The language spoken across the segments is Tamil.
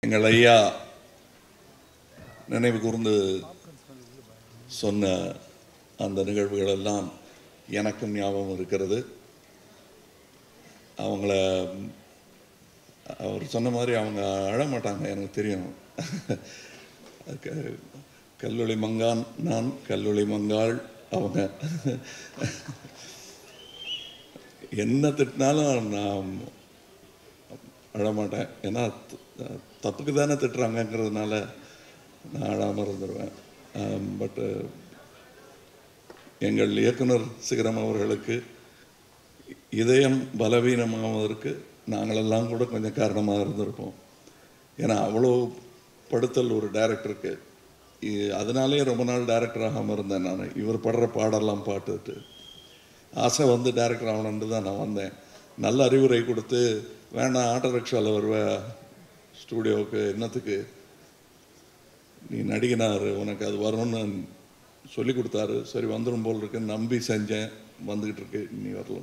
எங்கள் ஐயா நினைவு கூர்ந்து சொன்ன அந்த நிகழ்வுகள் எல்லாம் எனக்கும் ஞாபகம் இருக்கிறது அவங்கள அவர் சொன்ன மாதிரி அவங்க அழ மாட்டாங்க எனக்கு தெரியும் க- கல்லொளி மங்கான் நான் கல்லொளி மங்காள் அவங்க என்ன திட்டினாலும் நான் அழமாட்டேன் ஏன்னா த- தப்புக்கு தானே திட்டுறாங்கங்கிறதுனால நான் அழாமல் இருந்துருவேன் பட்டு எங்கள் இயக்குனர் சிகரம் அவர்களுக்கு இதயம் பலவீனமாவதற்கு நாங்களெல்லாம் கூட கொஞ்சம் காரணமாக இருந்திருப்போம் ஏன்னா அவ்வளோ படுத்தல் ஒரு டைரக்டருக்கு இ- அதனாலே ரொம்ப நாள் டைரக்டர் ஆகாமல் இருந்தேன் நான் இவர் படுற பாடெல்லாம் பாட்டுட்டு ஆசை வந்து டைரக்டர் ஆகணுன்ட்டு தான் நான் வந்தேன் நல்ல அறிவுரை கொடுத்து வேண்டாம் ஆட்டோ ரிக்ஷாவில் வருவ ஸ்டூடியோவுக்கு என்னத்துக்கு நீ நடிகனார் உனக்கு அது வரும்னு சொல்லி கொடுத்தாரு சரி வந்துடும் போல் இருக்கு நம்பி செஞ்சேன் வந்துக்கிட்டு இருக்கு நீ வரலாம்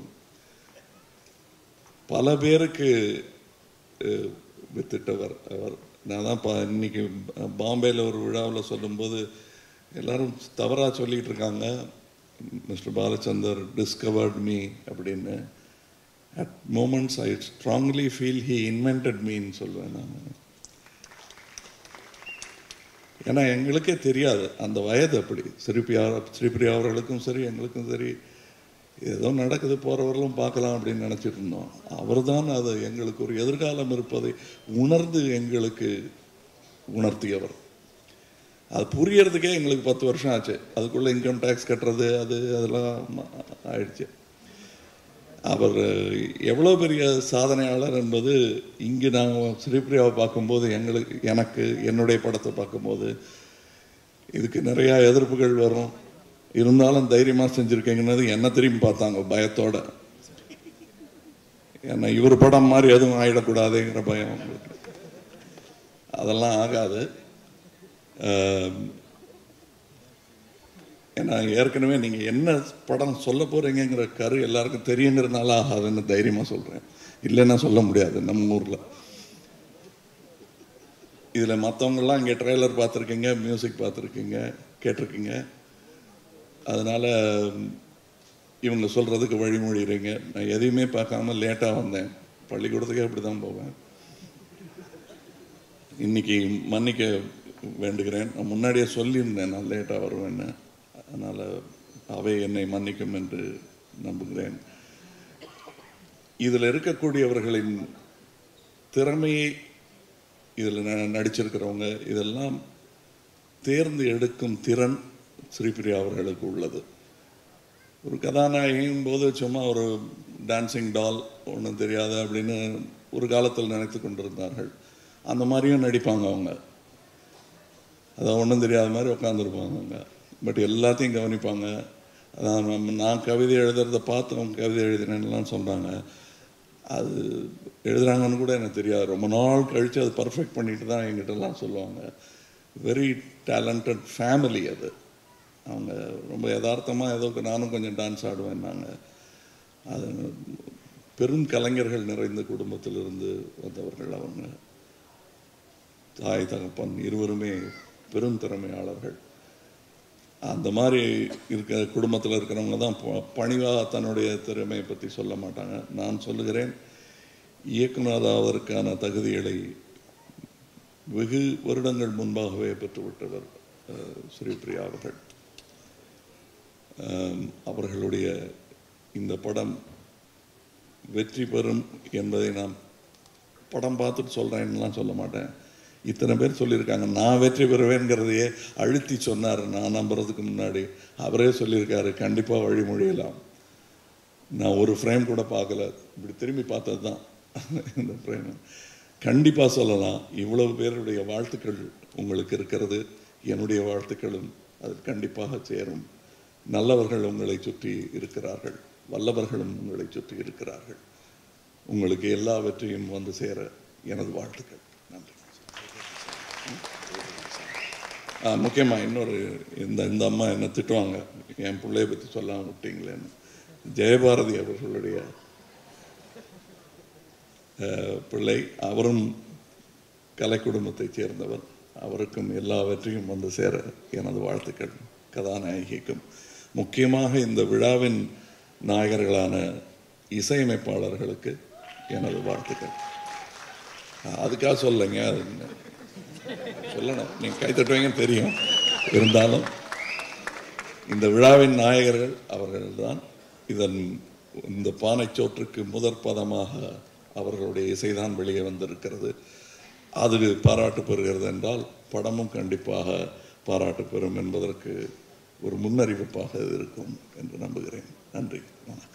பல பேருக்கு அஹ், வித்திட்டவர் அவர் நான் தான் பா இன்னைக்கு பாம்பேயில் ஒரு விழாவில் சொல்லும்போது எல்லாரும் தவறாக சொல்லிட்டு இருக்காங்க மிஸ்டர் பாலச்சந்தர் டிஸ்கவர்ட் மீ அப்படின்னு at moments I strongly feel he invented மீன்னு சொல்லுவேன் நான் ஏன்னா எங்களுக்கே தெரியாது அந்த வயது அப்படி ஸ்ரீபிரியா ஸ்ரீபிரியா அவர்களுக்கும் சரி எங்களுக்கும் சரி ஏதோ நடக்குது போகிறவர்களும் பார்க்கலாம் அப்படின்னு நினச்சிட்டு இருந்தோம் அவர்தான் அது எங்களுக்கு ஒரு எதிர்காலம் இருப்பதை உணர்ந்து எங்களுக்கு உணர்த்தியவர் அது புரியறதுக்கே எங்களுக்கு பத்து வருஷம் ஆச்சு அதுக்குள்ளே இன்கம் டேக்ஸ் கட்டுறது அது அதெல்லாம் ஆயிடுச்சு அவர் எவ்வளோ பெரிய சாதனையாளர் என்பது இங்கு நாங்கள் ஸ்ரீபிரியாவை பார்க்கும்போது எங்களுக்கு எனக்கு என்னுடைய படத்தை பார்க்கும்போது இதுக்கு நிறையா எதிர்ப்புகள் வரும் இருந்தாலும் தைரியமாக செஞ்சுருக்கீங்கன்னது என்ன திரும்பி பார்த்தாங்க பயத்தோட ஏன்னா இவர் படம் மாதிரி எதுவும் ஆயிடக்கூடாதுங்கிற பயம் அவங்களுக்கு அதெல்லாம் ஆகாது ஆம், ஏன்னா ஏற்கனவே நீங்கள் என்ன படம் சொல்ல போகிறீங்கிற கரு எல்லாருக்கும் தெரியுங்கிறதுனால ஆகாதுன்னு தைரியமாக சொல்கிறேன் இல்லைன்னா சொல்ல முடியாது நம்ம ஊரில் இதில் மற்றவங்கெல்லாம் இங்கே ட்ரெய்லர் பார்த்துருக்கீங்க மியூசிக் பார்த்துருக்கீங்க கேட்டிருக்கீங்க அதனால் இவங்க சொல்கிறதுக்கு வழிமொழிகிறீங்க நான் எதையுமே பார்க்காம லேட்டாக வந்தேன் பள்ளிக்கூடத்துக்கே அப்படி தான் போவேன் இன்னைக்கு மன்னிக்க வேண்டுகிறேன் நான் முன்னாடியே சொல்லியிருந்தேன் நான் லேட்டாக வருவேன்னு அதனால் அவை என்னை மன்னிக்கும் என்று நம்புகிறேன் இதில் இருக்கக்கூடியவர்களின் திறமையை இதில் ந- நடிச்சிருக்கிறவங்க இதெல்லாம் தேர்ந்து எடுக்கும் திறன் ஸ்ரீபிரியா அவர்களுக்கு உள்ளது ஒரு கதாநாயகின் போது சும்மா ஒரு டான்சிங் டால் ஒன்றும் தெரியாது அப்படின்னு ஒரு காலத்தில் நினைத்து கொண்டிருந்தார்கள் அந்த மாதிரியும் நடிப்பாங்க அவங்க அதான் ஒன்றும் தெரியாத மாதிரி உட்காந்துருப்பாங்க அவங்க பட் எல்லாத்தையும் கவனிப்பாங்க அதான் நம்ம நான் கவிதை எழுதுறத பார்த்து அவங்க கவிதை எழுதினேன்லாம் சொல்கிறாங்க அது எழுதுறாங்கன்னு கூட எனக்கு தெரியாது ரொம்ப நாள் கழித்து அது பர்ஃபெக்ட் பண்ணிட்டு தான் எங்கிட்டலாம் சொல்லுவாங்க வெரி டேலண்டட் ஃபேமிலி அது அவங்க ரொம்ப யதார்த்தமாக ஏதோ நானும் கொஞ்சம் டான்ஸ் ஆடுவேன்னாங்க அது பெரும் கலைஞர்கள் நிறைந்த குடும்பத்திலிருந்து வந்தவர்கள் அவங்க தாய் தகப்பன் இருவருமே பெரும் திறமையாளர்கள் அந்த மாதிரி இருக்க குடும்பத்தில் இருக்கிறவங்க தான் பணிவாக தன்னுடைய திறமையை பற்றி சொல்ல மாட்டாங்க நான் சொல்லுகிறேன் இயக்குனராவதற்கான தகுதிகளை வெகு வருடங்கள் முன்பாகவே பெற்றுவிட்டவர் அஹ், ஸ்ரீபிரியா அவர்கள் அஹ், அவர்களுடைய இந்த படம் வெற்றி பெறும் என்பதை நான் படம் பார்த்துட்டு சொல்கிறேன்லாம் சொல்ல மாட்டேன் இத்தனை பேர் சொல்லியிருக்காங்க நான் வெற்றி பெறுவேங்கிறதையே அழுத்தி சொன்னார் நான் நம்புறதுக்கு முன்னாடி அவரே சொல்லியிருக்காரு கண்டிப்பாக வழிமொழியலாம் நான் ஒரு ஃப்ரேம் கூட பார்க்கல இப்படி திரும்பி பார்த்தது தான் இந்த ஃப்ரேம் கண்டிப்பாக சொல்லலாம் இவ்வளவு பேருடைய வாழ்த்துக்கள் உங்களுக்கு இருக்கிறது என்னுடைய வாழ்த்துக்களும் அது கண்டிப்பாக சேரும் நல்லவர்கள் உங்களை சுற்றி இருக்கிறார்கள் வல்லவர்களும் உங்களை சுற்றி இருக்கிறார்கள் உங்களுக்கு எல்லா வெற்றியும் வந்து சேர எனது வாழ்த்துக்கள் நன்றி ஆ, முக்கியமா இன்னொரு இந்த இந்த அம்மா என்ன திட்டுவாங்க என் பிள்ளைய பற்றி சொல்லாம விட்டீங்களேன்னு ஜெயபாரதி அவர்களுடைய அஹ், பிள்ளை அவரும் கலை குடும்பத்தைச் சேர்ந்தவர் அவருக்கும் எல்லாவற்றையும் வந்து சேர எனது வாழ்த்துக்கள் கதாநாயகிக்கும் முக்கியமாக இந்த விழாவின் நாயகர்களான இசையமைப்பாளர்களுக்கு எனது வாழ்த்துக்கள் அதுக்காக சொல்லலைங்க அது சொல்லணும் நீங்கள் கை தட்டுவீங்கன்னு தெரியும் இருந்தாலும் இந்த விழாவின் நாயகர்கள் அவர்கள்தான் இதன் இந்த பானைச்சோற்றுக்கு முதற் பதமாக அவர்களுடைய இசைதான் வெளியே வந்திருக்கிறது அது பாராட்டு பெறுகிறது என்றால் படமும் கண்டிப்பாக பாராட்டு பெறும் என்பதற்கு ஒரு முன்னறிவிப்பாக இது இருக்கும் என்று நம்புகிறேன் நன்றி வணக்கம்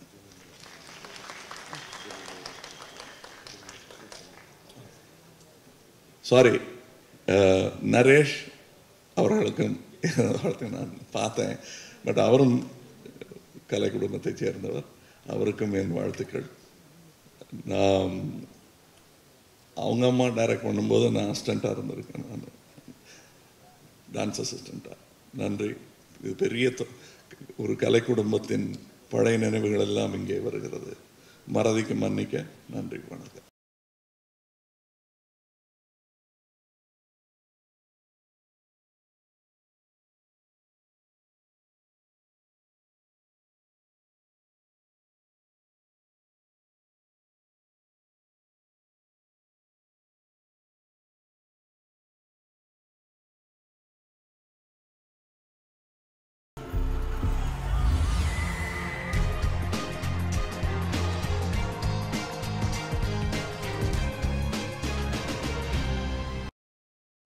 சாரி நரேஷ் அவர்களுக்கும் அவர்களுக்கு நான் பார்த்தேன் பட் அவரும் கலை குடும்பத்தைச் சேர்ந்தவர் அவருக்கும் என் வாழ்த்துக்கள் நான் அவங்க அம்மா டைரக்ட் பண்ணும்போது நான் அசிஸ்டண்ட்டாக இருந்திருக்கேன் நான் டான்ஸ் அசிஸ்டண்ட்டாக நன்றி இது பெரிய தொ- ஒரு கலை குடும்பத்தின் பழைய நினைவுகள் எல்லாம் இங்கே வருகிறது மறதிக்கு மன்னிக்க நன்றி வணக்கம்